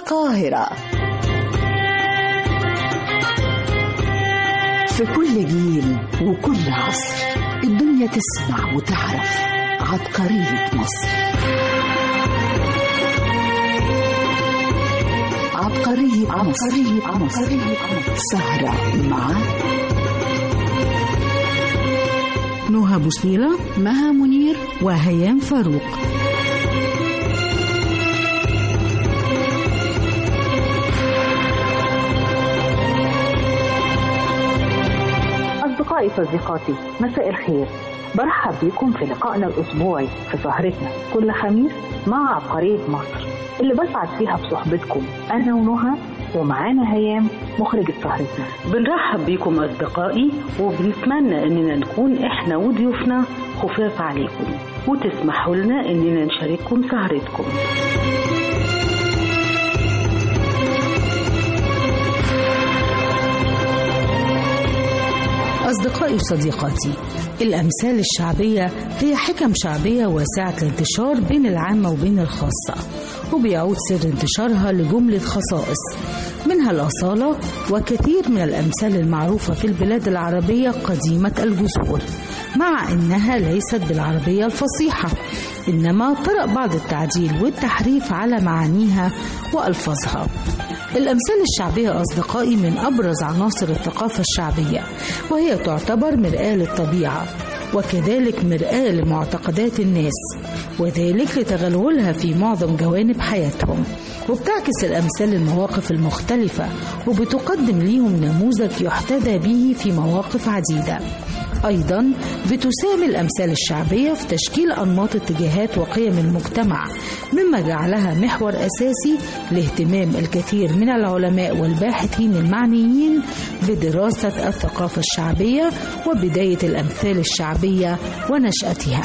القاهرة في كل جيل وكل عصر الدنيا تسمع وتعرف عبقرية مصر عبقرية عبقرية مصر سهرة مع نهى بوسنيلة مها منير وهيام فاروق أصدقائي صديقاتي مساء الخير برحب بكم في لقائنا الأسبوعي في سهرتنا كل خميس مع عبقرية مصر اللي بسعد فيها بصحبتكم أنا ونهى ومعانا هيام مخرجة سهرتنا بنرحب بيكم أصدقائي وبنتمنى إننا نكون إحنا وضيوفنا خفاف عليكم وتسمحوا لنا إننا نشارككم سهرتكم أصدقائي وصديقاتي الأمثال الشعبية هي حكم شعبية واسعة الانتشار بين العامة وبين الخاصة وبيعود سر انتشارها لجملة خصائص منها الأصالة وكثير من الأمثال المعروفة في البلاد العربية قديمة الجذور مع أنها ليست بالعربية الفصيحة إنما طرأ بعض التعديل والتحريف على معانيها وألفاظها الأمثال الشعبية أصدقائي من أبرز عناصر الثقافة الشعبية وهي تعتبر مرآة للطبيعة وكذلك مرآة لمعتقدات الناس وذلك لتغلغلها في معظم جوانب حياتهم وبتعكس الأمثال المواقف المختلفة وبتقدم ليهم نموذج يحتذى به في مواقف عديدة أيضا بتساهم الأمثال الشعبية في تشكيل أنماط اتجاهات وقيم المجتمع مما جعلها محور أساسي لاهتمام الكثير من العلماء والباحثين المعنيين بدراسة الثقافة الشعبية وبداية الأمثال الشعبية ونشأتها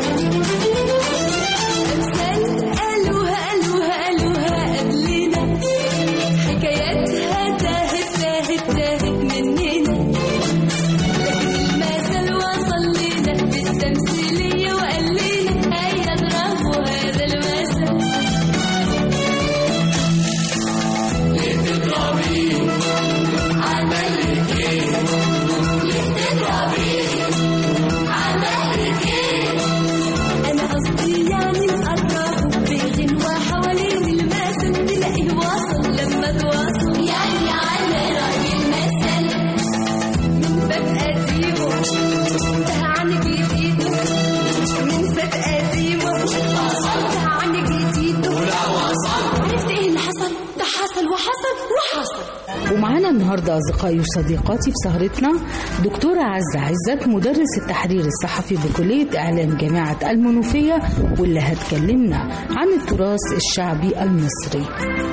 قالوها قالوها قالوها قبلنا حكاياتها تاهت تاهت تاهت مننا لكن المثل وصل لنا بالتمثيلية وقال لنا هيا اضربوا هذا المثل أنا قصدي يعني نقرب بغنوة حوالين المثل نلاقيه واصل لما تواصل يعني على رأي المثل من باب قديمه ده عن جديده من باب قديمه ده عن جديده عرفت ايه اللي حصل؟ ده حصل وحصل وحصل ومعانا النهارده اصدقائي وصديقاتي في سهرتنا دكتوره عزه عزت مدرس التحرير الصحفي بكليه اعلام جامعه المنوفيه واللي هتكلمنا عن التراث الشعبي المصري.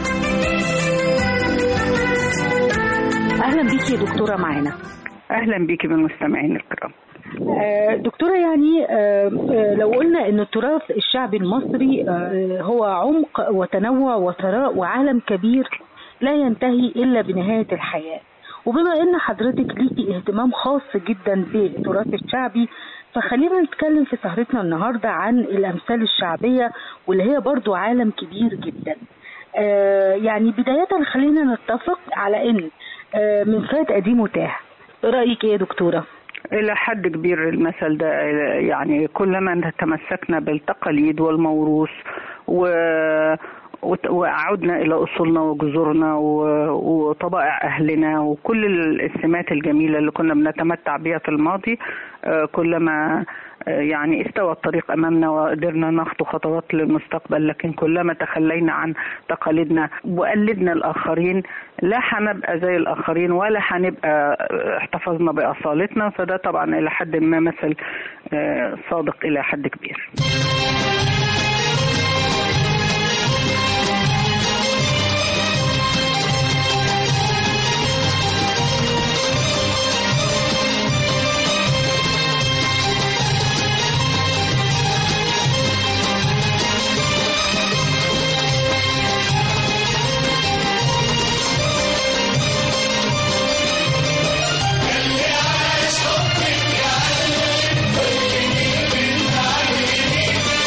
أهلا بيكي يا دكتورة معانا أهلا بيكي بالمستمعين الكرام آه، دكتورة يعني آه، آه، لو قلنا ان التراث الشعبي المصري آه، هو عمق وتنوع وثراء وعالم كبير لا ينتهي الا بنهاية الحياة وبما ان حضرتك ليكي اهتمام خاص جدا بالتراث الشعبي فخلينا نتكلم في سهرتنا النهاردة عن الامثال الشعبية واللي هي برضو عالم كبير جدا آه، يعني بداية خلينا نتفق على ان آه، من فات قديم وتاه رأيك ايه يا دكتورة؟ إلى حد كبير المثل ده يعني كلما تمسكنا بالتقاليد والموروث و وت- وعدنا إلى أصولنا وجذورنا و- وطبائع أهلنا وكل السمات الجميلة اللي كنا بنتمتع بها في الماضي آه، كلما آه، يعني استوى الطريق أمامنا وقدرنا نخطو خطوات للمستقبل لكن كلما تخلينا عن تقاليدنا وقلدنا الآخرين لا هنبقى زي الآخرين ولا هنبقى آه، احتفظنا بأصالتنا فده طبعا إلى حد ما مثل آه، صادق إلى حد كبير يا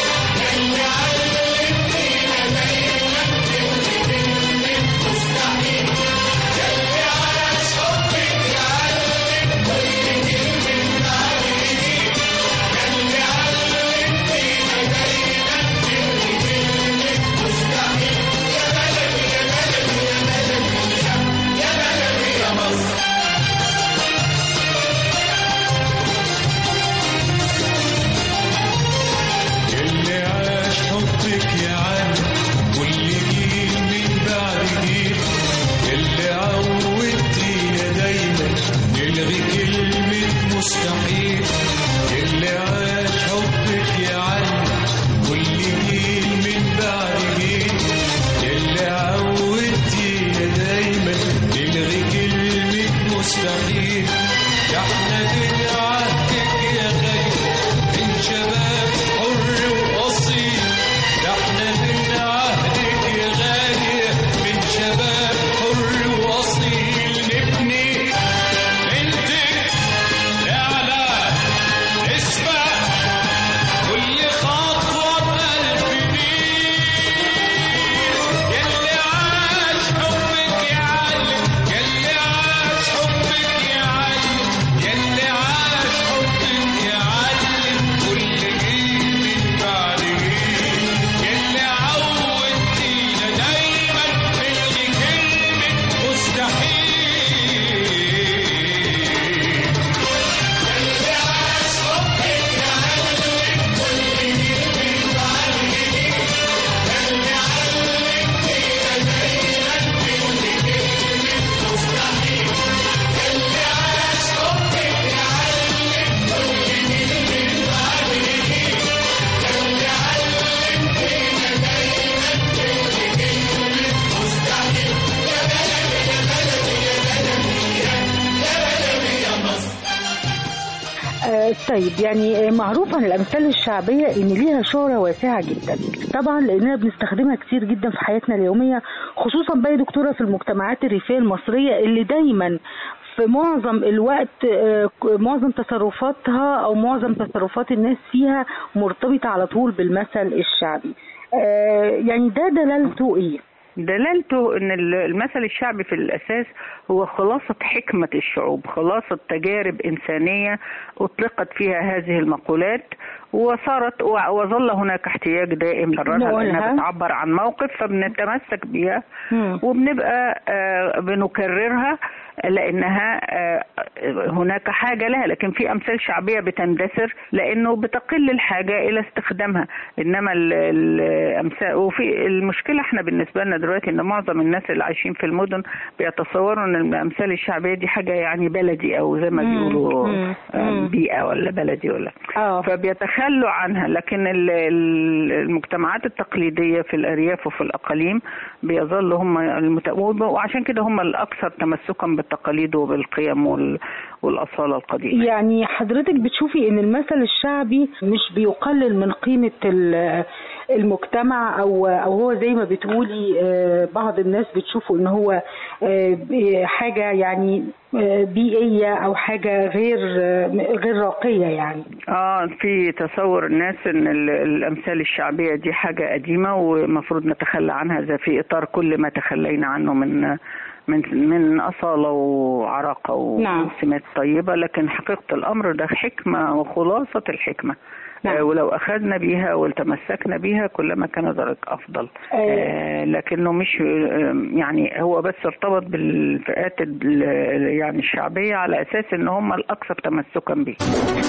طيب يعني معروف عن الامثال الشعبيه ان ليها شهره واسعه جدا طبعا لاننا بنستخدمها كتير جدا في حياتنا اليوميه خصوصا بقى يا دكتوره في المجتمعات الريفيه المصريه اللي دايما في معظم الوقت آه، معظم تصرفاتها او معظم تصرفات الناس فيها مرتبطه على طول بالمثل الشعبي آه، يعني ده دلالته ايه دلالته ان ال- المثل الشعبي في الاساس هو خلاصه حكمه الشعوب خلاصه تجارب انسانيه اطلقت فيها هذه المقولات وصارت و- وظل هناك احتياج دائم للرجل نقولها. انها بتعبر عن موقف فبنتمسك بيها مم. وبنبقى آه، بنكررها لانها آه، هناك حاجه لها لكن في امثال شعبيه بتندثر لانه بتقل الحاجه الى استخدامها انما ال- الامثال وفي المشكله احنا بالنسبه لنا دلوقتي ان معظم الناس اللي عايشين في المدن بيتصوروا ان الامثال الشعبيه دي حاجه يعني بلدي او زي ما مم. بيقولوا مم. آه، مم. بيئه ولا بلدي ولا اه فبيتخلوا عنها لكن ال- ال- المجتمعات التقليدية في الأرياف وفي الأقاليم بيظلوا هم المت... وعشان كده هم الأكثر تمسكا بالتقاليد وبالقيم وال... والأصالة القديمة يعني حضرتك بتشوفي ان المثل الشعبي مش بيقلل من قيمة ال- المجتمع او او هو زي ما بتقولي آه، بعض الناس بتشوفه ان هو آه، ب- حاجة يعني آه، بيئية او حاجة غير آه، غير راقية يعني اه في تصور الناس ان ال- الامثال الشعبيه دي حاجه قديمه ومفروض نتخلى عنها زي في اطار كل ما تخلينا عنه من من من اصاله وعراقه نعم. وسمات طيبه لكن حقيقه الامر ده حكمه وخلاصه الحكمه نعم. آه، ولو اخذنا بيها والتمسكنا بيها كلما كان ذلك افضل آه. آه، لكنه مش آه، يعني هو بس ارتبط بالفئات ال- يعني الشعبيه على اساس ان هم الاكثر تمسكا به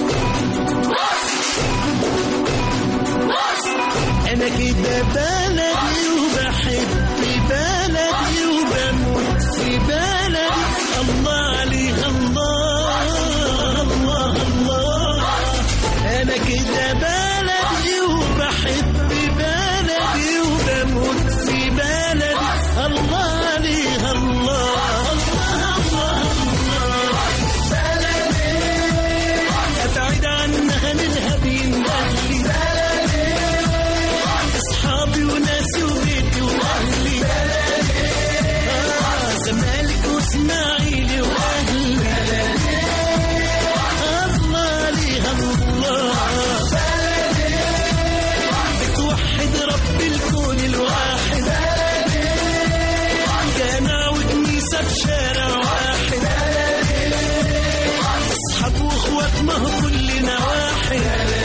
انا كده بلدي وبحب بلدي وبموت في بلدي الله عليها الله الله الله انا كده بلدي وبحب بلدي وبموت في بلدي الله عليها الله الله الله بلدي ابعد عنها للهبين اهلي اصحابي وناسي وبيتي واهلي آه زمالك واسماعيلي واهلي الله ليها الله بتوحد رب الكون الواحد جامع وكنيسة بشارع واحد اصحاب واخوات ما هو كلنا واحد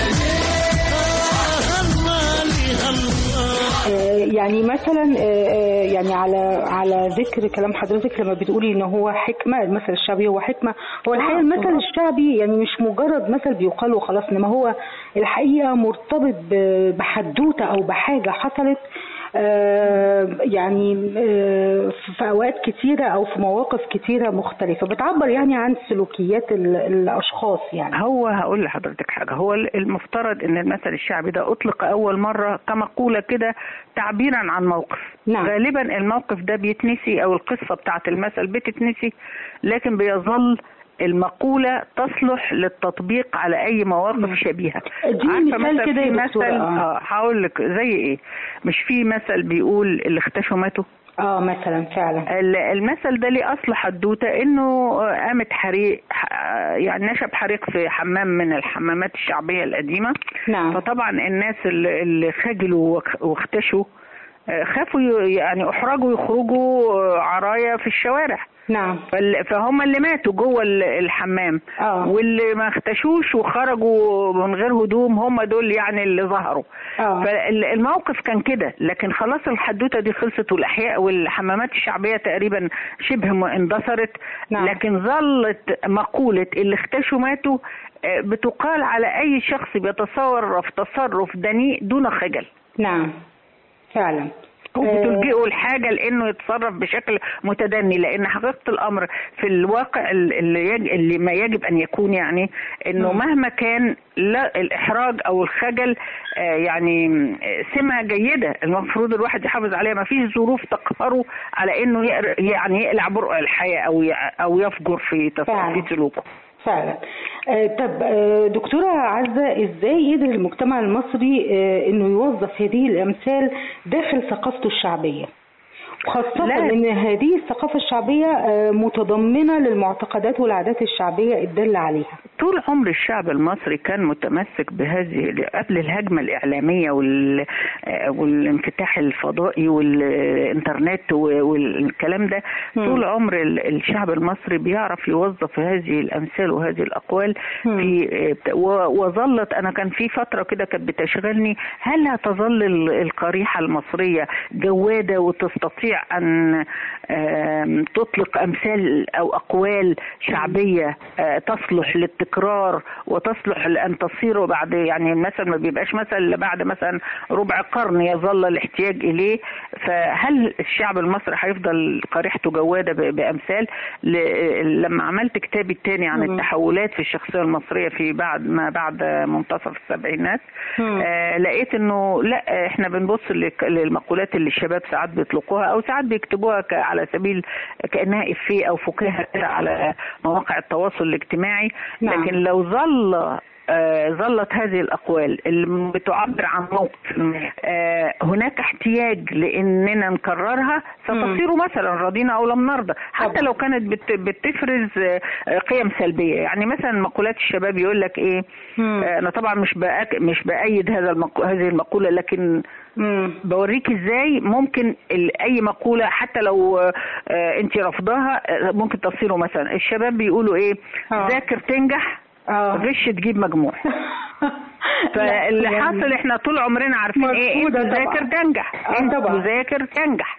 آه الله ليها الله آه، يعني مثلا آه، آه، يعني على على ذكر كلام حضرتك لما بتقولي ان هو حكمه المثل الشعبي هو حكمه هو الحقيقه المثل الشعبي يعني مش مجرد مثل بيقال وخلاص انما هو الحقيقه مرتبط ب- بحدوته او بحاجه حصلت آه، يعني آه، في اوقات كتيره او في مواقف كتيره مختلفه بتعبر يعني عن سلوكيات ال- الاشخاص يعني هو هقول لحضرتك حاجة هو المفترض ان المثل الشعبي ده اطلق اول مرة كمقولة كده تعبيرا عن موقف نعم. غالبا الموقف ده بيتنسي او القصة بتاعت المثل بتتنسي لكن بيظل المقولة تصلح للتطبيق على أي مواقف شبيهة اديني عارفة مثال مثل كده يا في دكتورة، مثل آه. اه هقول لك زي ايه مش في مثل بيقول اللي اختشوا ماتوا اه مثلا فعلا ال- المثل ده ليه اصل حدوته انه قامت حريق ح- يعني نشب حريق في حمام من الحمامات الشعبيه القديمه نعم. فطبعا الناس اللي اللي خجلوا واخ- واختشوا آه، خافوا ي- يعني احرجوا يخرجوا آه، عرايا في الشوارع نعم فال- فهم اللي ماتوا جوه ال- الحمام آه. واللي ما اختشوش وخرجوا من غير هدوم هم دول يعني اللي ظهروا آه. فالموقف كان كده لكن خلاص الحدوته دي خلصت والاحياء والحمامات الشعبيه تقريبا شبه م- اندثرت نعم. لكن ظلت مقوله اللي اختشوا ماتوا آه، بتقال على اي شخص بيتصرف تصرف دنيء دون خجل نعم فعلا وبتلجئه الحاجه لانه يتصرف بشكل متدني لان حقيقه الامر في الواقع ال- اللي, يج... اللي ما يجب ان يكون يعني انه مم. مهما كان لا الاحراج او الخجل آه، يعني آه، سمه جيده المفروض الواحد يحافظ عليها ما فيش ظروف تقهره على انه يقر... يعني يقلع برقع الحياه او ي... او يفجر في تص- فعلا. في سلوكه فعلا آه، طب آه، دكتورة عزة ازاي قدر المجتمع المصري آه، انه يوظف هذه الامثال داخل ثقافته الشعبية خاصة لا. ان هذه الثقافة الشعبية آه، متضمنة للمعتقدات والعادات الشعبية الدالة عليها طول عمر الشعب المصري كان متمسك بهذه قبل الهجمة الإعلامية وال... آه، والانفتاح الفضائي والإنترنت و- والكلام ده مم. طول عمر ال- الشعب المصري بيعرف يوظف هذه الأمثال وهذه الأقوال مم. في آه، بت- و- وظلت أنا كان في فترة كده كانت بتشغلني هل هتظل ال- القريحة المصرية جوادة وتستطيع أن آم، تطلق أمثال أو أقوال شعبية آه، تصلح للتكرار وتصلح لأن تصير بعد يعني مثلا ما بيبقاش مثلا إلا بعد مثلا ربع قرن يظل الاحتياج إليه فهل الشعب المصري هيفضل قريحته جوادة ب- بأمثال ل- لما عملت كتابي الثاني عن مم. التحولات في الشخصية المصرية في بعد ما بعد منتصف السبعينات مم. آه لقيت انه لا احنا بنبص لك- للمقولات اللي الشباب ساعات بيطلقوها او ساعات بيكتبوها ك- على سبيل كانها افيه او فكاهه كده على مواقع التواصل الاجتماعي نعم. لكن لو ظل آه، ظلت هذه الأقوال اللي بتعبر عن موقف ما، آه، هناك احتياج لأننا نكررها ستصير مثلا رضينا أو لم نرضى حتى طبعا. لو كانت بت- بتفرز آه، آه، قيم سلبية يعني مثلا مقولات الشباب يقول لك إيه مم. آه، أنا طبعا مش بأك... مش بأيد هذا المق... هذه المقولة لكن مم. بوريك ازاي ممكن ال- اي مقوله حتى لو آه، انت رافضاها آه، ممكن تصيره مثلا الشباب بيقولوا ايه آه. ذاكر تنجح اه غش تجيب مجموع فاللي لا، حاصل احنا طول عمرنا عارفين ايه انت مرفوضة طبعا. ذاكر تنجح آه، انت طبعا. ذاكر تنجح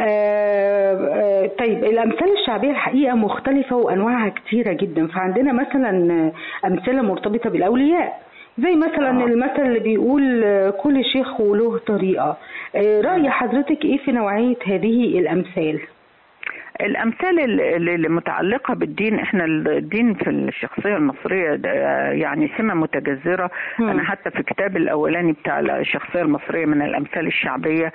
آه، آه، طيب الأمثال الشعبية الحقيقة مختلفة وأنواعها كتيرة جدا فعندنا مثلا آه، أمثلة مرتبطة بالأولياء زي مثلا آه. المثل اللي بيقول آه، كل شيخ وله طريقة آه، رأي حضرتك إيه في نوعية هذه الأمثال؟ الامثال ال- ال- المتعلقه بالدين احنا الدين في الشخصيه المصريه ده يعني سمه متجذره مم. انا حتى في كتاب الاولاني بتاع الشخصيه المصريه من الامثال الشعبيه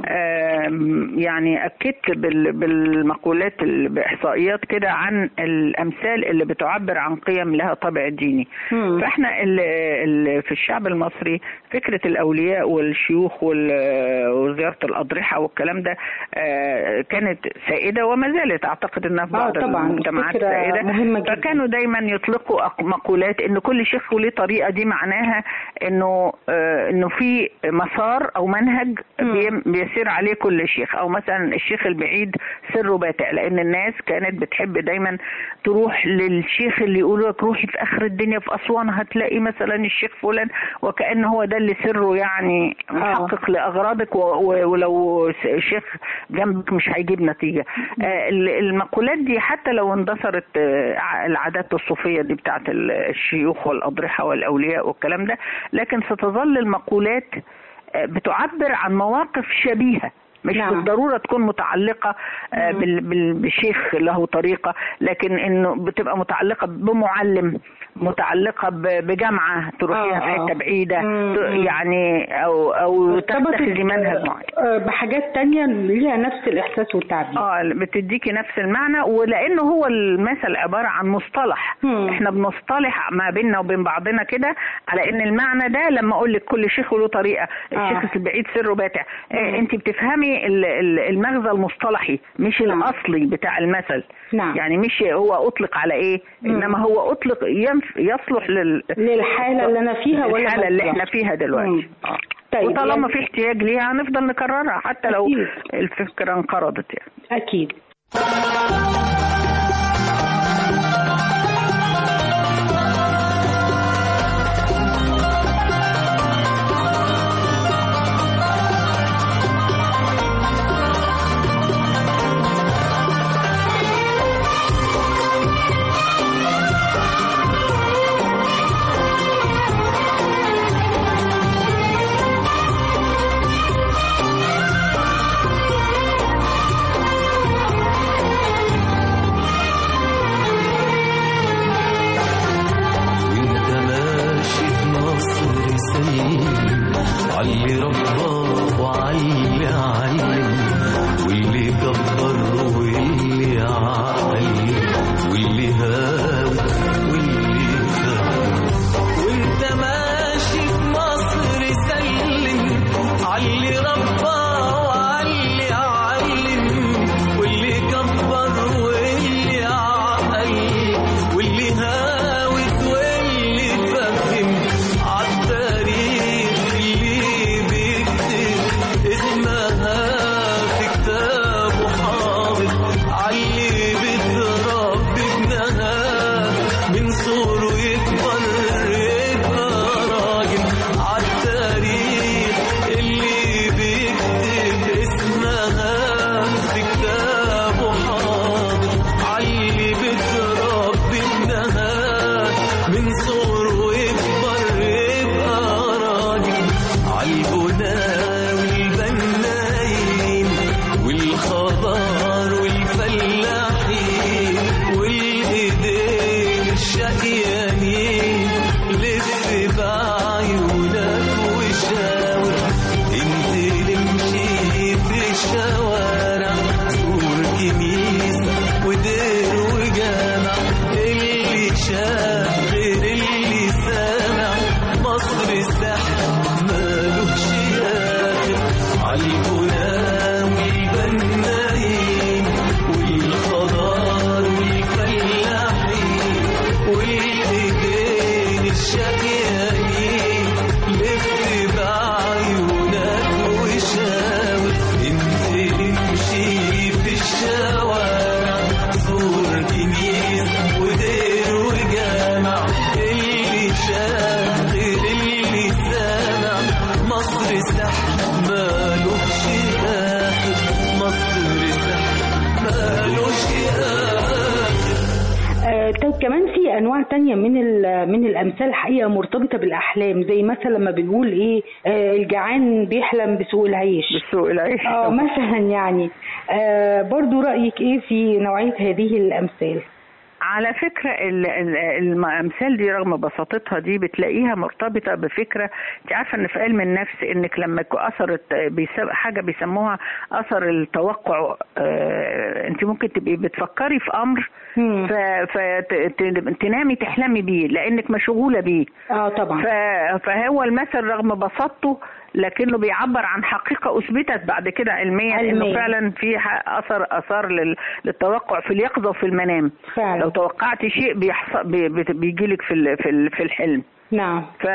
آم، يعني اكدت بال- بالمقولات ال- باحصائيات كده عن الامثال اللي بتعبر عن قيم لها طابع ديني مم. فاحنا ال ال في الشعب المصري فكره الاولياء والشيوخ وال- وزياره الاضرحه والكلام ده آه، كانت سائده وما زالت اعتقد انها في آه، بعض طبعاً، المجتمعات فكرة سائده مهمة جداً. فكانوا دايما يطلقوا أق- مقولات ان كل شيخ وليه طريقه دي معناها انه آه، انه في مسار او منهج مم. بيم- بيسير عليه كل شيخ او مثلا الشيخ البعيد سره باتع لان الناس كانت بتحب دايما تروح للشيخ اللي يقولوا لك روحي في اخر الدنيا في اسوان هتلاقي مثلا الشيخ فلان وكان هو ده اللي سره يعني محقق لاغراضك و- و- ولو س- شيخ جنبك مش هيجيب نتيجه آه، ال- المقولات دي حتى لو اندثرت آه، ع- العادات الصوفيه دي بتاعت ال- الشيوخ والاضرحه والاولياء والكلام ده لكن ستظل المقولات آه، بتعبر عن مواقف شبيهه مش نعم. بالضروره تكون متعلقه آه، مم. بال- بال- بشيخ له طريقه لكن انه بتبقى متعلقه بمعلم متعلقه ب- بجامعه تروحيها آه، في حته آه. بعيده مم، ت- مم. يعني او او ارتبطت تتخذي منهج معين آه، بحاجات تانية ليها نفس الإحساس والتعبير اه بتديكي نفس المعنى ولانه هو المثل عباره عن مصطلح مم. احنا بنصطلح ما بيننا وبين بعضنا كده على ان المعنى ده لما اقول لك كل شيخ له طريقه الشيخ البعيد سره باتع مم. آه انت بتفهمي ال- ال- المغزى المصطلحي مش نعم. الاصلي بتاع المثل نعم. يعني مش هو اطلق على ايه مم. انما هو اطلق ينف يصلح لل للحالة اللي أنا فيها ولا الحاله اللي بالظبط؟ احنا فيها مم. دلوقتي آه. طيب وطالما يعني- في احتياج ليها هنفضل نكررها حتى لو أكيد. الفكره انقرضت يعني أكيد وانت ماشي في مصر سليم علي رباه وعلي علم واللي كبر واللي عقل واللي هاوي واللي يكبر واللي عقل واللي هاوت واللي فهم عالتاريخ اللي بيكتب اسمها في كتابه حاضر عاللي بتربي ابنها من صغره يكبر يبقى راجل عالتاريخ اللي بيكتب اسمها في كتابه حاضر عاللي بتربي ابنها من صغره يكبر يبقى راجل عالبنا والبنايين والخضار والفلاحين والايدين الشقيانين لف بعيونك وشاور انزل امشي في الشوارع زور كنيسة ودير وجامع اللي شاف غير اللي سامع مصر السحر مالوش آخر عالبنا والبنايين والخضار والفلاحين والايدين الشقيانين لف بعيونك وشاور انزل امشي في الشوارع زور كنيسة ودير وجامع اللي شاف غير اللي سامع مصر سحر مالوش آخر مصر سحر مالوش آخر آه، طيب كمان في انواع تانية من ال- من الامثال حقيقه مرتبطه بالاحلام زي مثلا لما بنقول ايه آه، الجعان بيحلم بسوق العيش بسوق العيش اه مثلا يعني آه، برضو رايك ايه في نوعيه هذه الامثال على فكرة ال- ال- الأمثال دي رغم بساطتها دي بتلاقيها مرتبطة بفكرة أنت عارفة إن في علم النفس إنك لما يكون أثر الت- بيسم- حاجة بيسموها أثر التوقع آه، أنت ممكن تبقي بتفكري في أمر مم. فتنامي تحلمي بيه لأنك مشغولة بيه اه طبعا ف- فهو المثل رغم بساطته لكنه بيعبر عن حقيقة أثبتت بعد كده علميا علمياً. إنه فعلا في ح- أثر أثار لل- للتوقع في اليقظة وفي المنام فعلا. لو توقعت شيء بيحصل بي- بت- بيجيلك في ال- في ال- في الحلم نعم ف...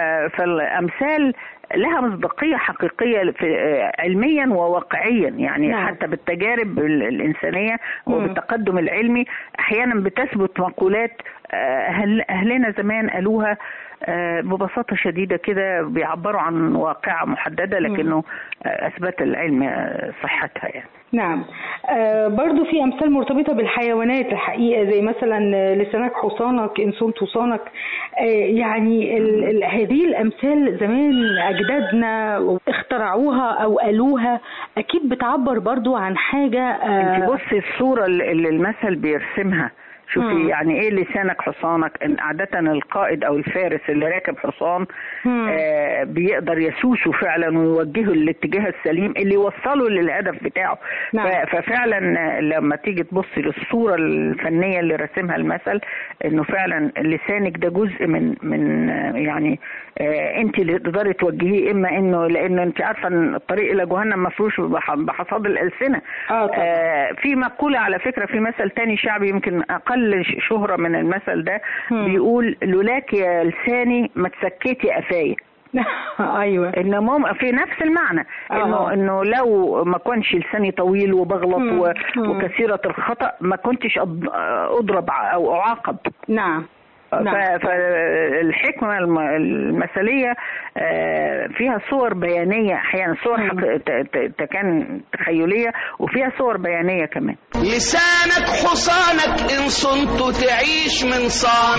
فالامثال لها مصداقيه حقيقيه في علميا وواقعيا يعني نعم. نعم. حتى بالتجارب ال- الانسانيه وبالتقدم العلمي احيانا بتثبت مقولات آه، أهل اهلنا زمان قالوها آه، ببساطه شديده كده بيعبروا عن واقعه محدده لكنه آه، اثبت العلم آه، صحتها يعني نعم آه برضو في أمثال مرتبطة بالحيوانات الحقيقة زي مثلا آه، لسانك حصانك إن صنت حصانك آه يعني ال ال هذه الأمثال زمان أجدادنا اخترعوها أو قالوها أكيد بتعبر برضو عن حاجة انت آه بصي الصوره اللي اللي المثل بيرسمها شوفي مم. يعني ايه لسانك حصانك إن عادة القائد او الفارس اللي راكب حصان مم. آه بيقدر يسوسه فعلا ويوجهه للاتجاه السليم اللي يوصله للهدف بتاعه نعم. ف- ففعلا آه، لما تيجي تبصي للصورة الفنية اللي رسمها المثل انه فعلا لسانك ده جزء من من آه، يعني آه انت اللي تقدري توجهيه اما انه لانه انت عارفه ان الطريق الى جهنم مفروش بح- بحصاد الالسنه آه طبعا. آه، في مقولة على فكرة في مثل تاني شعبي يمكن أقل ش- شهرة من المثل ده مم. بيقول لولاك يا لساني ما تسكتي قفايا أيوة ان مم في نفس المعنى آه. انه انه لو ما كنش لساني طويل وبغلط مم. و- مم. وكثيرة الخطأ ما كنتش أض- اضرب ع- او اعاقب نعم نعم. ف- فالحكمة الم- المثلية آه، فيها صور بيانية أحيانا صور مم. حق... ت- ت- ت- كان تخيلية وفيها صور بيانية كمان لسانك حصانك إن صنت تعيش من صان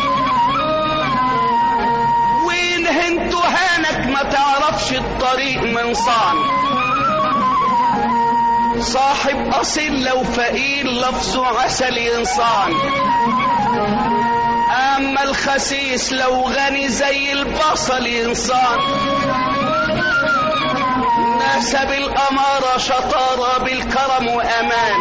وإن هنت هانك ما تعرفش الطريق من صان صاحب أصيل لو فقير لفظه عسل إنسان أما الخسيس لو غني زي البصل إنسان ناسب الأمارة شطارة بالكرم وأمان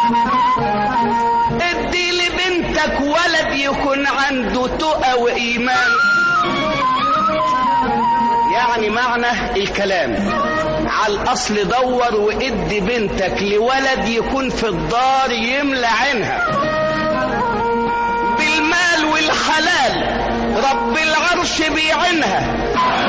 ادي لبنتك ولد يكون عنده تقى وإيمان يا يعني معنى الكلام على الأصل دور وادي بنتك لولد يكون في الدار يملى عينها بالمال والحلال رب العرش بيعينها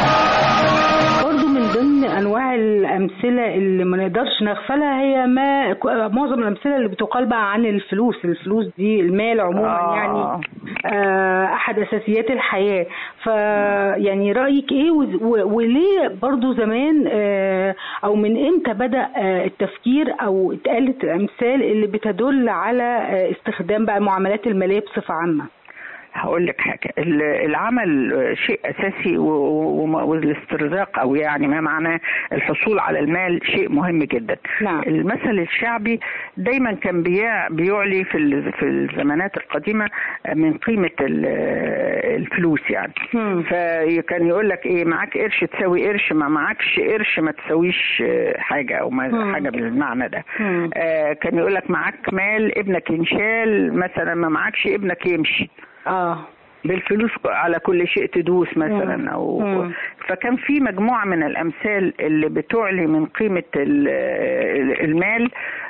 برضو من ضمن انواع الامثله اللي ما نقدرش نغفلها هي ما معظم الامثله اللي بتقال بقى عن الفلوس الفلوس دي المال عموما آه. يعني آه، احد اساسيات الحياه ف يعني رايك ايه و- و- وليه برضو زمان آه، او من امتى بدا آه، التفكير او اتقالت الامثال اللي بتدل على آه، استخدام بقى المعاملات الماليه بصفه عامه هقول لك حاجه ال- العمل شيء اساسي و- و- والاسترزاق او يعني ما معناه الحصول على المال شيء مهم جدا نعم. المثل الشعبي دايما كان بيع- بيعلي في ال- في الزمانات القديمه من قيمه ال- الفلوس يعني مم. فكان يقول لك ايه معاك قرش تساوي قرش ما معكش قرش ما تساويش آه، حاجه او ما مم. حاجه بالمعنى ده مم. آه كان يقول لك معاك مال ابنك ينشال مثلا ما معكش ابنك يمشي اه بالفلوس على كل شيء تدوس مثلا او مم. فكان في مجموعه من الامثال اللي بتعلي من قيمه ال- المال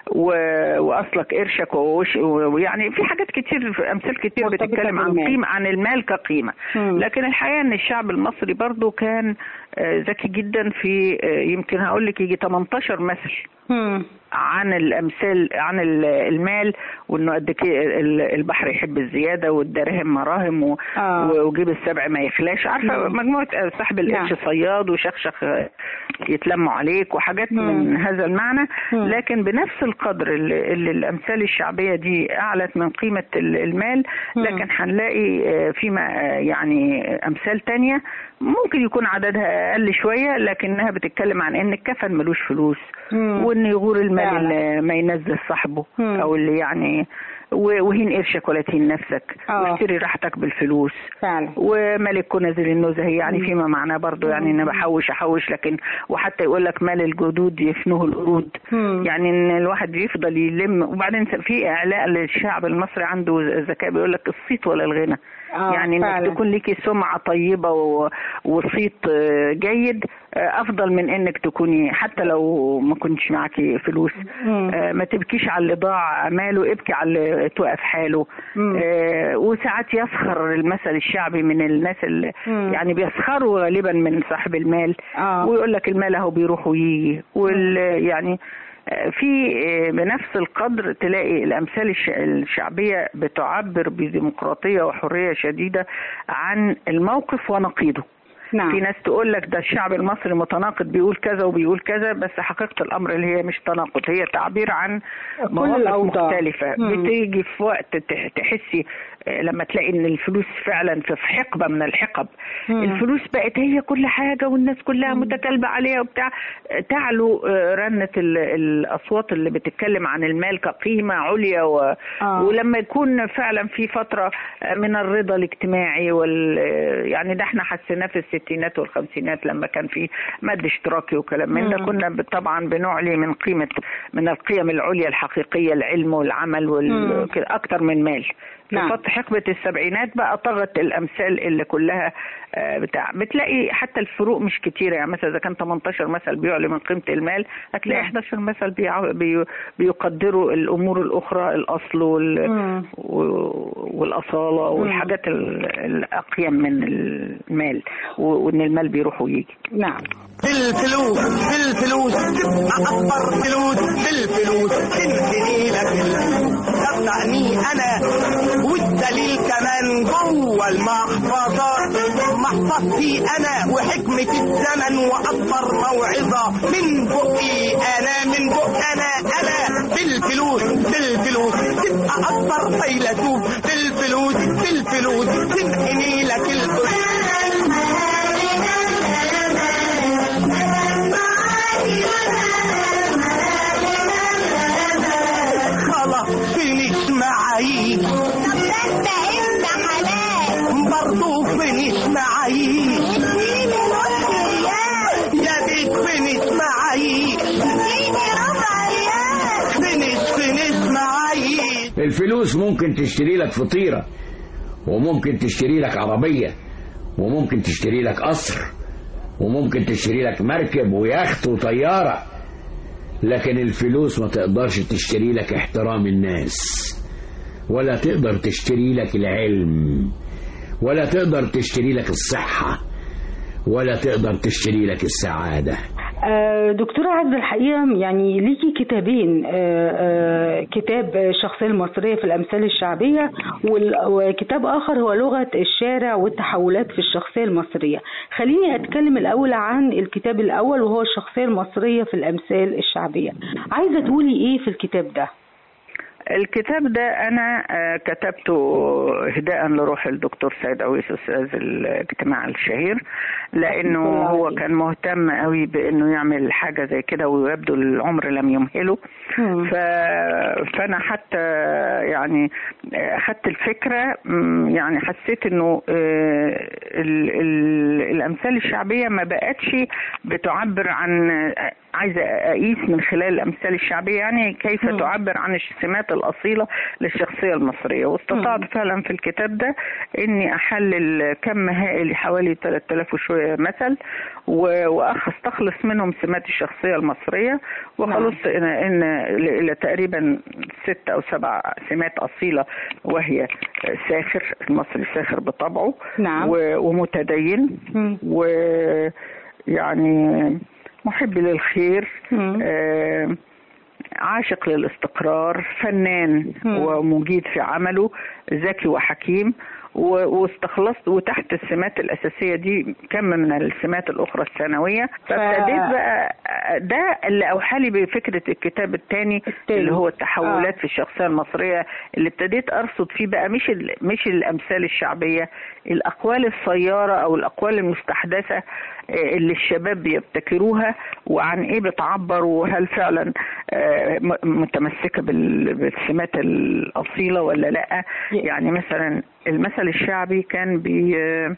و- واصلك قرشك ووش- ويعني في حاجات كتير في امثال كتير مرتبطة بتتكلم عن بالمال. قيمه عن المال كقيمه مم. لكن الحقيقه ان الشعب المصري برضو كان آه، ذكي جدا في آه، يمكن هقول لك يجي 18 مثل مم. عن الامثال عن ال- المال وانه قد كده ال- البحر يحب الزياده والدراهم مراهم و- آه. و- وجيب السبع ما يخلاش عارفه مم. مجموعه صاحب القرش نعم. صياد وشخشخ يتلموا عليك وحاجات مم. من هذا المعنى مم. لكن بنفس القدر اللي, اللي الامثال الشعبيه دي اعلت من قيمه ال- المال مم. لكن هنلاقي آه، فيما آه، يعني امثال تانية ممكن يكون عددها اقل شويه لكنها بتتكلم عن ان الكفن ملوش فلوس مم. وان يغور المال فعلا. اللي ما ينزل صاحبه مم. او اللي يعني و- وهين قرشك ولا تهين نفسك آه. واشتري راحتك بالفلوس فعلا وملك كنزل النزه يعني مم. فيما معناه برضو يعني ان بحوش احوش لكن وحتى يقول لك مال الجدود يفنوه القرود مم. يعني ان الواحد بيفضل يلم وبعدين في اعلاء للشعب المصري عنده ذكاء بيقول لك الصيت ولا الغنى آه، يعني انك فعلا. تكون ليكي سمعه طيبه و- وصيت آه، جيد آه، افضل من انك تكوني حتى لو ما كنتش معاكي فلوس مم. آه، ما تبكيش على اللي ضاع ماله ابكي على اللي توقف حاله مم. آه، وساعات يسخر المثل الشعبي من الناس اللي مم. يعني بيسخروا غالبا من صاحب المال آه. ويقول لك المال اهو بيروح ويجي وال يعني آه، في آه، بنفس القدر تلاقي الامثال الش- الشعبيه بتعبر بديمقراطيه وحريه شديده عن الموقف ونقيضه نعم في ناس تقول لك ده الشعب المصري متناقض بيقول كذا وبيقول كذا بس حقيقه الامر اللي هي مش تناقض هي تعبير عن كل مواقف الأوضاع. مختلفه مم. بتيجي في وقت تح- تحسي آه، لما تلاقي ان الفلوس فعلا في في حقبه من الحقب مم. الفلوس بقت هي كل حاجه والناس كلها متكالبه عليها وبتاع آه، تعلو آه، رنه ال- الاصوات اللي بتتكلم عن المال كقيمه عليا و... آه. ولما يكون فعلا في فتره آه، من الرضا الاجتماعي وال آه، يعني ده احنا حسيناه في الستينات والخمسينات لما كان في مد اشتراكي وكلام من ده مم. كنا ب- طبعا بنعلي من قيمه من القيم العليا الحقيقيه العلم والعمل مم. وال... كده اكتر من مال في نعم. فت- حقبة السبعينات بقى طغت الأمثال اللي كلها آه، بتاع بتلاقي حتى الفروق مش كتيرة يعني مثلا إذا كان 18 مثل بيعلي من قيمة المال هتلاقي نعم. 11 مثل بيع- بي- بيقدروا الأمور الأخرى الأصل وال مم. و- والأصالة والحاجات ال- الأقيم من المال و- وإن المال بيروح ويجي نعم بالفلوس بالفلوس تبقى اكبر فلوس بالفلوس تنهي لك الفلوس صدقني انا والدليل كمان جوه المحفظات محفظتي انا وحكمة الزمن واكبر موعظة من بقي انا من بق انا انا بالفلوس بالفلوس تبقى اكبر فيلسوف بالفلوس بالفلوس تنهي لك الفلوس خلاص فينيش معايش طب ده انت انت حلال برضو فينيش معايش اديني نص ريال يا بيت فينيش معايش اديني ربع ريال فينيش فينيش معايش الفلوس ممكن تشتري لك فطيرة وممكن تشتري لك عربية وممكن تشتري لك قصر وممكن تشتري لك مركب ويخت وطيارة لكن الفلوس ما تقدرش تشتري لك احترام الناس ولا تقدر تشتري لك العلم ولا تقدر تشتري لك الصحة ولا تقدر تشتري لك السعادة آه، دكتورة عزة الحقيقة يعني ليكي كتابين آه، آه، كتاب الشخصية المصرية في الأمثال الشعبية وال- وكتاب آخر هو لغة الشارع والتحولات في الشخصية المصرية خليني أتكلم الأول عن الكتاب الأول وهو الشخصية المصرية في الأمثال الشعبية عايزة تقولي إيه في الكتاب ده؟ الكتاب ده انا آه، كتبته اهداء لروح الدكتور سيد عويس استاذ الاجتماع الشهير لانه هو كان مهتم قوي بانه يعمل حاجه زي كده ويبدو العمر لم يمهله ف... فانا حتى يعني اخدت الفكره مم، يعني حسيت انه آه، ال... ال... الامثال الشعبيه ما بقتش بتعبر عن عايزه اقيس من خلال الامثال الشعبيه يعني كيف مم. تعبر عن السمات الاصيله للشخصيه المصريه واستطعت فعلا في الكتاب ده اني احلل كم هائل حوالي 3000 وشويه مثل و- واخ استخلص منهم سمات الشخصيه المصريه وخلصت ان ان الى تقريبا ست او سبع سمات اصيله وهي ساخر المصري ساخر بطبعه نعم. و- ومتدين مم. ويعني محب للخير مم. آه، عاشق للاستقرار فنان مم. ومجيد في عمله ذكي وحكيم و- واستخلصت وتحت السمات الأساسية دي كم من السمات الأخرى الثانوية فابتديت بقى ده اللي أوحى لي بفكرة الكتاب الثاني التاني. اللي هو التحولات آه. في الشخصية المصرية اللي ابتديت أرصد فيه بقى مش ال- مش الأمثال الشعبية الأقوال الصيارة أو الأقوال المستحدثة آه، اللي الشباب بيبتكروها وعن ايه بتعبر وهل فعلا آه، م- متمسكه بال- بالسمات الاصيله ولا لا يعني مثلا المثل الشعبي كان بي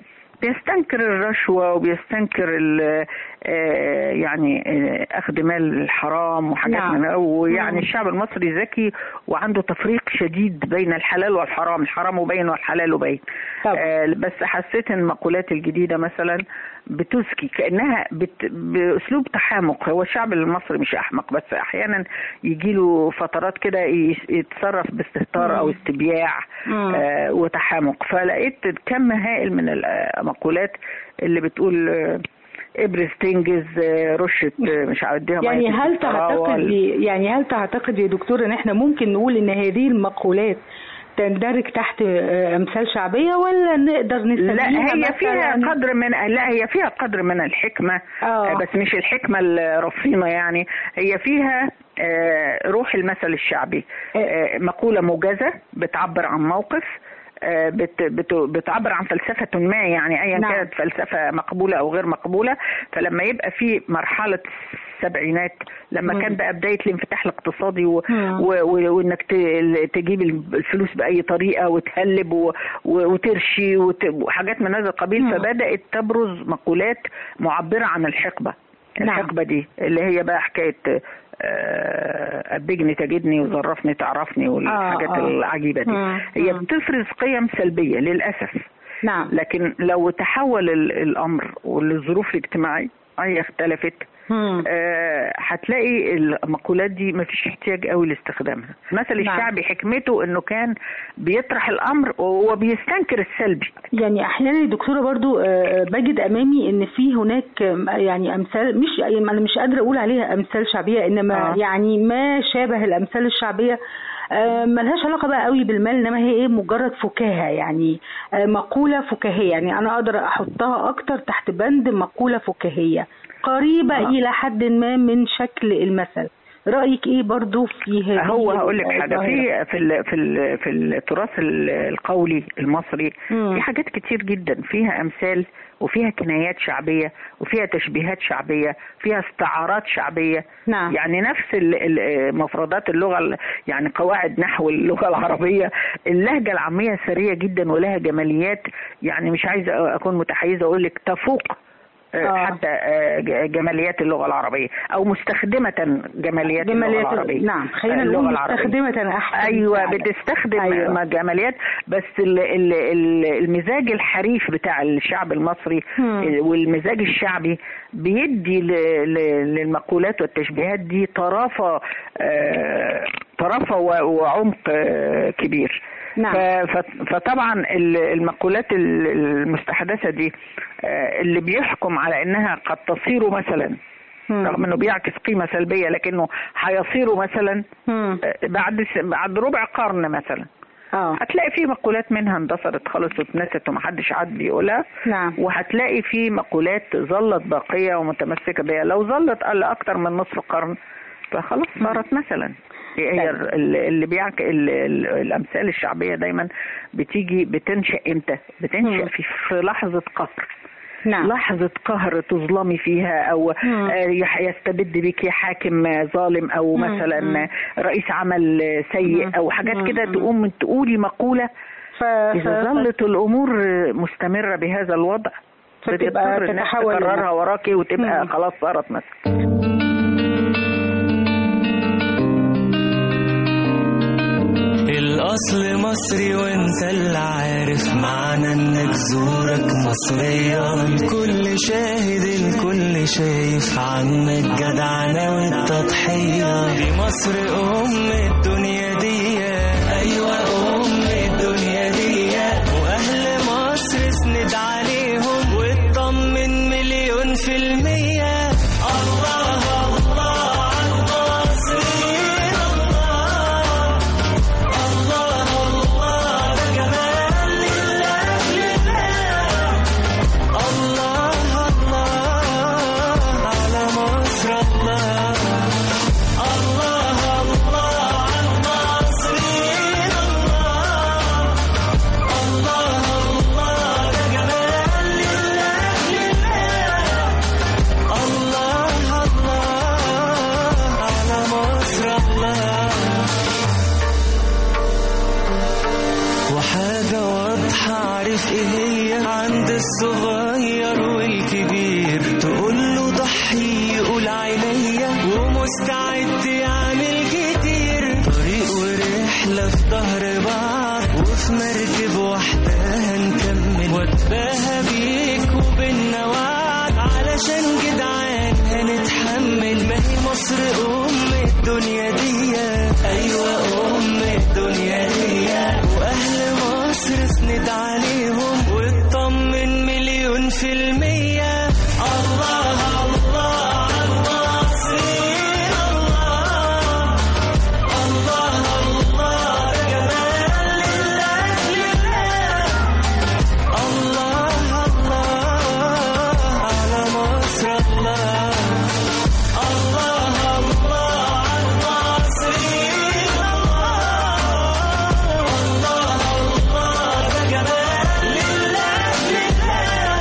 بيستنكر الرشوة وبيستنكر ال- آه، يعني آه، أخذ مال الحرام وحاجات نعم. من ويعني مم. الشعب المصري ذكي وعنده تفريق شديد بين الحلال والحرام الحرام وبين والحلال وبين طبعا. آه، بس حسيت ان المقولات الجديده مثلا بتزكي كانها بت... باسلوب تحامق هو الشعب المصري مش احمق بس احيانا يجي له فترات كده يس- يتصرف باستهتار او استبياع مم. آه وتحامق فلقيت كم هائل من المقولات اللي بتقول آه، ابرز تنجز آه، رشه آه، مش عارف اديها يعني مية هل الطراوة. تعتقد يعني هل تعتقد يا دكتور ان احنا ممكن نقول ان هذه المقولات تندرج تحت آه، امثال شعبيه ولا نقدر نسميها لا هي مثلاً- فيها قدر من لا هي فيها قدر من الحكمة آه. آه، بس مش الحكمة الرصينة يعني هي فيها آه، روح المثل الشعبي آه، مقولة موجزة بتعبر عن موقف آه، بت بت بتعبر عن فلسفة ما يعني أيا نعم. كانت فلسفة مقبولة أو غير مقبولة فلما يبقى في مرحلة السبعينات لما مم. كان بقى بداية الانفتاح الاقتصادي و... مم. و... و... وانك ت... تجيب الفلوس باي طريقه وتهلب و... و... وترشي وت... وحاجات من هذا القبيل مم. فبدات تبرز مقولات معبره عن الحقبه نعم. الحقبه دي اللي هي بقى حكايه آه، أبجني تجدني وظرفني تعرفني والحاجات آه. العجيبة دي مم. هي مم. بتفرز قيم سلبية للأسف نعم لكن لو تحول ال- الأمر والظروف الاجتماعية اختلفت مم. آه، هتلاقي المقولات دي مفيش احتياج قوي لاستخدامها المثل نعم. الشعبي حكمته انه كان بيطرح الامر وبيستنكر السلبي يعني احيانا يا دكتوره برضو آه، بجد امامي ان في هناك آم، يعني امثال مش يعني انا مش قادره اقول عليها امثال شعبيه انما آه. يعني ما شابه الامثال الشعبيه آه، ملهاش علاقه بقى قوي بالمال انما هي ايه مجرد فكاهه يعني آه، مقوله فكاهيه يعني انا اقدر احطها اكتر تحت بند مقوله فكاهيه قريبه آه. الى حد ما من شكل المثل رايك ايه برضو في هذه هو هقول لك حاجه الظاهرة؟ في في ال في ال في التراث ال- القولي المصري مم. في حاجات كتير جدا فيها امثال وفيها كنايات شعبيه وفيها تشبيهات شعبيه فيها استعارات شعبيه نعم. يعني نفس ال- ال- مفردات اللغه ال- يعني قواعد نحو اللغه العربيه اللهجه العاميه سريه جدا ولها جماليات يعني مش عايزه اكون متحيزه اقول لك تفوق آه، آه. حتى آه، ج- جماليات اللغه العربيه او مستخدمه جماليات, اللغه جماليات العربيه نعم خلينا آه، نقول اللغة العربية. مستخدمة أحسن ايوه فعلا. بتستخدم أيوة. أيوة. جماليات بس ال ال ال المزاج الحريف بتاع الشعب المصري مم. والمزاج الشعبي بيدي ل ل للمقولات والتشبيهات دي طرافه آه طرافه و- وعمق آه كبير نعم. ف- ف- فطبعا ال- المقولات ال- المستحدثه دي آه، اللي بيحكم على انها قد تصير مثلا مم. رغم انه بيعكس قيمه سلبيه لكنه هيصير مثلا مم. آه، بعد س- بعد ربع قرن مثلا اه هتلاقي في مقولات منها اندثرت خالص واتنست ومحدش عاد بيقولها نعم وهتلاقي في مقولات ظلت باقيه ومتمسكه بيها لو ظلت لاكثر من نصف قرن فخلاص صارت مثلا هي هي طيب. ال- اللي بيعك ال- ال- الامثال الشعبيه دايما بتيجي بتنشا امتى؟ مم. بتنشا في, في لحظه قهر نعم لحظة قهر تظلمي فيها أو مم. آه، يح- يستبد بك حاكم ظالم أو مم. مثلا مم. رئيس عمل سيء مم. أو حاجات مم. كده مم. تقوم تقولي مقولة ف... إذا ف- ظلت الأمور مستمرة بهذا الوضع فتبقى بتضطر الناس تتحول تكررها لمثل. وراكي وتبقى مم. خلاص صارت مثل الأصل مصري وانت اللي عارف معنى ان جذورك مصرية الكل شاهد الكل شايف عنك جدعنة والتضحية دي مصر أم الدنيا دي أيوة أم الدنيا دي وأهل مصر اسند عليهم واطمن مليون في المية الله الله على المصريين الله الله الله ده جمال لله لله الله الله على مصر الله الله الله على المصريين الله الله الله ده جمال لله لله الله الله على مصر الله وحاجة واضحة عارف ايه هي عند الصغير والكبير تقول له ضحي يقول عينيا ومستعد يعمل كتير طريق ورحلة في ظهر بعض وفي مركب واحدة هنكمل واتباهى بيك وبينا وعد علشان جدعان هنتحمل ما هي مصر أم الدنيا دي أيوة أم الدنيا دي وأهل مصر اسند عليهم واطمن مليون في المية الله الله على المصريين الله الله الله ده جمال لله لله الله الله على مصر الله الله الله على المصريين الله الله ده جمال لله لله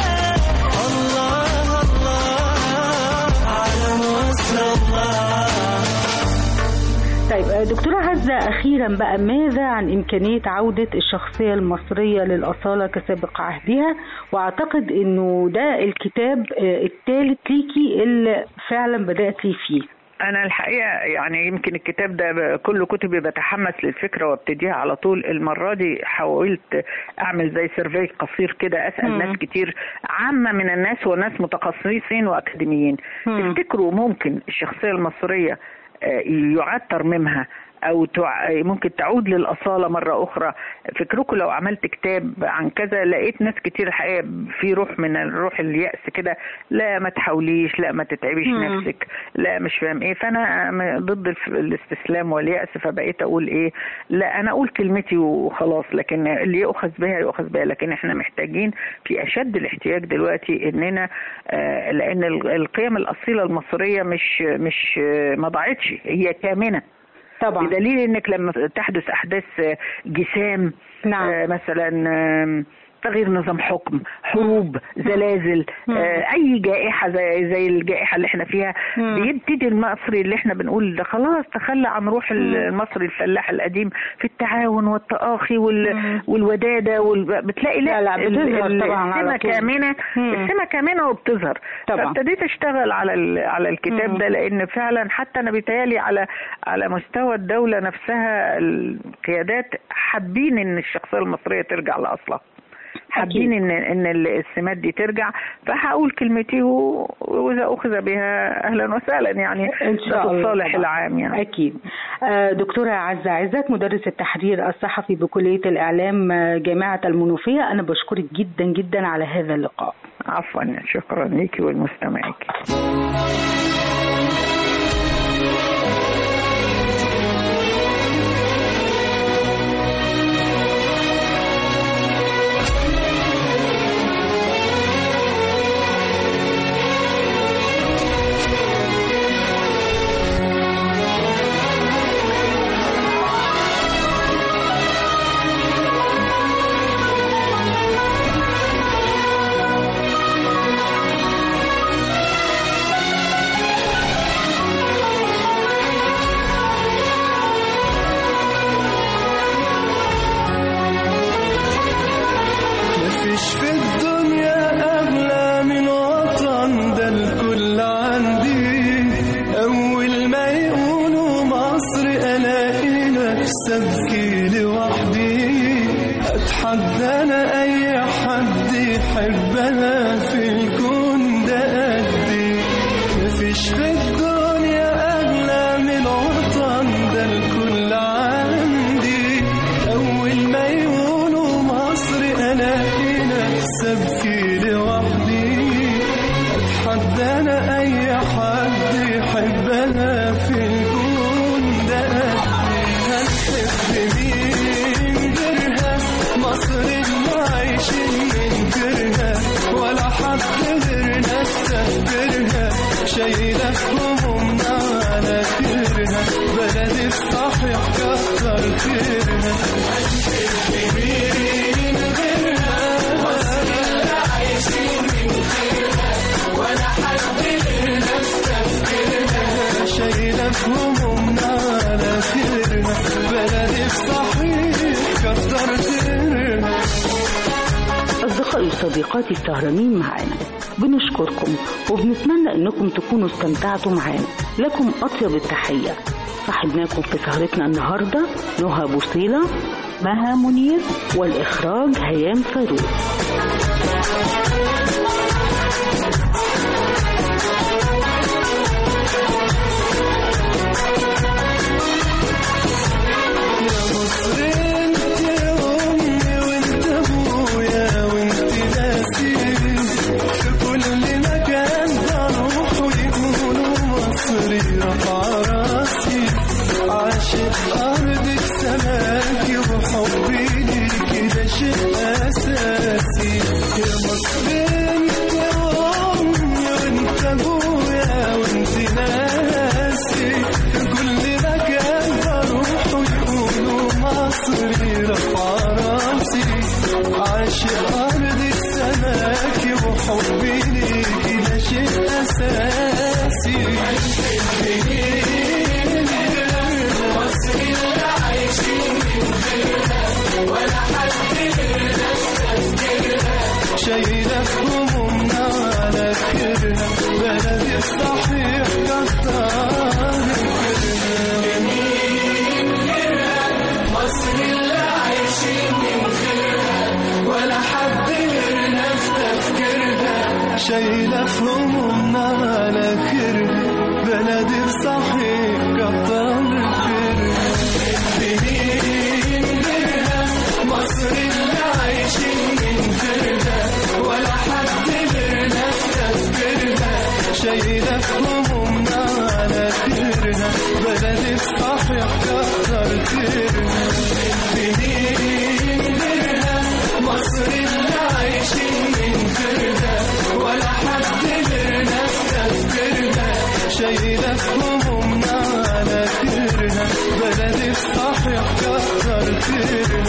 الله الله على مصر الله طيب آه، دكتورة عزة أخيرا بقى ماذا عن إمكانية عودة الشخصية المصرية للأصالة كسابق عهدها وأعتقد إنه ده الكتاب آه، الثالث ليكي اللي فعلا بدأتي فيه انا الحقيقه يعني يمكن الكتاب ده ب- كل كتبي بتحمس للفكره وابتديها على طول المره دي حاولت اعمل زي سيرفي قصير كده اسال مم. ناس كتير عامه من الناس وناس متخصصين واكاديميين مم. تفتكروا ممكن الشخصيه المصريه آه، يعاد ترميمها او تع... ممكن تعود للاصاله مره اخرى فكركم لو عملت كتاب عن كذا لقيت ناس كتير الحقيقه في روح من الروح اليأس كده لا ما تحاوليش لا ما تتعبيش مم. نفسك لا مش فاهم ايه فانا م- ضد الف- الاستسلام واليأس فبقيت اقول ايه لا انا اقول كلمتي وخلاص لكن اللي يؤخذ بها يؤخذ بها لكن احنا محتاجين في اشد الاحتياج دلوقتي اننا آه، لان ال- القيم الاصيله المصريه مش مش آه، ما ضاعتش هي كامنه طبعا بدليل انك لما تحدث احداث آه، جسام نعم. آه، مثلا آم، تغيير نظام حكم حروب زلازل آه اي جائحه زي زي الجائحه اللي احنا فيها بيبتدي المصري اللي احنا بنقول ده خلاص تخلى عن روح المصري الفلاح القديم في التعاون والتآخي وال والوداده وال... بتلاقي لا, لا، لا، بتظهر ال- طبعاً على السمه طول. كامنه مم. السمه كامنه وبتظهر طبعاً. فابتديت اشتغل على ال... على الكتاب ده لان فعلا حتى انا بيتهيألي على على مستوى الدوله نفسها القيادات حابين ان الشخصيه المصريه ترجع لاصلها حابين ان ان السمات دي ترجع فهقول كلمتي و- واذا اخذ بها اهلا وسهلا يعني ان ده شاء في الله الصالح طبعاً. العام يعني اكيد آه، دكتوره عزه عزت مدرس التحرير الصحفي بكليه الاعلام آه، جامعه المنوفيه انا بشكرك جدا جدا على هذا اللقاء عفوا شكرا لك ولمستمعيك مفيش في الدنيا أغلى من وطن ده الكل عندي أول ما يقولوا مصر ألاقي نفسي أبكي لوحدي أتحدى أنا أي حد يحبها في الكون ده قدي مفيش في الدنيا أغلى من وطن ده الكل عندي أول ما يقولوا مصر ألاقي نفسي أبكي لوحدي أتحدى أنا أي حد يحبها في الكون ده قدي هنحب مين غيرها مصر اللي عايشين من غيرها ولا حد غيرنا استهترها شايلة همومنا على خيرها بلدي الصحيح كتر خيرها هنحب مين غيرها مصر اللي عايشين من غيرها ولا حد غيرنا استهترها شايلة همومنا على خيرها بلدي الصحيح كتر خيرها أصدقائي وصديقاتي السهرانين معانا بنشكركم وبنتمنى أنكم تكونوا استمتعتوا معانا لكم أطيب التحية صاحبناكم في سهرتنا النهاردة نهى بوصيلة مها منير والإخراج هيام فاروق يا مصر انت امي وانت ابويا وانت ناسي في كل مكان بروح ويقولوا مصري رفع راسي عاشق ارضك سماكي وحبي ليكي ده شيء اساسي يا مصر انت امي وانت ابويا وانت ناسي في كل مكان بروح ويقولوا مصري رفع راسي عاشق أرضك سماكي وحبي ليكي ده شيء أساسي مصر اللي عايشين من غيرها ولا حد غيرنا استذكرها شايلة همومنا على خيرها بلدي الصحيح كتر مصر اللي عايشين من غيرها ولا حد غيرنا استذكرها شايلة في همومنا على خيرها بلدي الصحيح كتر خيرها مين غيرها مصر اللي عايشين من غيرها ولا حد غيرنا استذكرها شايلة في همومنا على خيرها بلدي الصحيح كتر خيرها مين غيرها مصر اللي عايشين من غيرها ولا حد غيرنا استذكرها شايلة في همومنا على خيرها بلدي الصحيح كتر خيرها